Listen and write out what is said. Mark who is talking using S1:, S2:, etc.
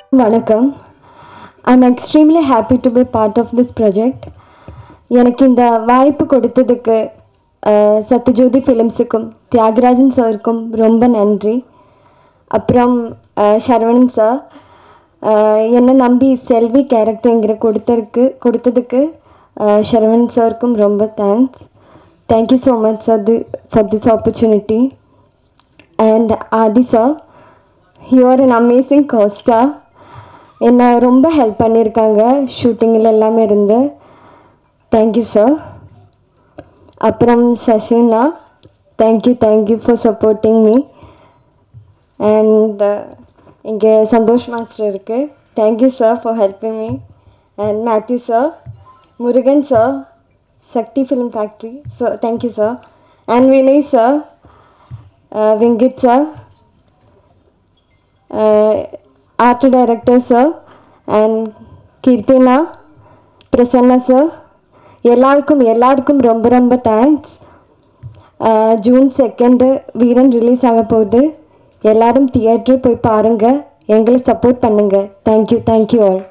S1: வணக்கம் I'm extremely happy to be part of this project எனக்கு இந்த வாய்ப்பு கொடுத்ததுக்கு அஹ், சத்யஜோதி ஃபிலிம்ஸுக்கும் தியாகராஜன் சாருக்கும் ரொம்ப நன்றி அப்புறம் அஹ், சரவணன் சார் அஹ், என்னை நம்பி செல்வி கேரக்டருங்கிற கொடுத்ததுக்கு கொடுத்ததுக்கு அஹ், சரவணன் சாருக்கும் ரொம்ப thanks thank you so much sir the for this opportunity and Adhi sir you are an amazing costar என்னை ரொம்ப ஹெல்ப் பண்ணியிருக்காங்க ஷூட்டிங்கில் எல்லாமே இருந்து தேங்க்யூ சார் அப்புறம் Sasina thank you thank you for supporting me and இங்கே சந்தோஷ் மாஸ்டர் இருக்குது thank you sir for helping me and Matthew sir Murugan sir Sakthi film factory so thank you sir and Vinay sir Venkit sir art director sir and Keerthina Prasanna sir எல்லாருக்கும் எல்லாருக்கும் ரொம்ப ரொம்ப thanks June second Veeran release ஆக போகுது எல்லாரும் theatre போய் பாருங்கள் எங்களை சப்போர்ட் பண்ணுங்கள் தேங்க்யூ தேங்க்யூ ஆல்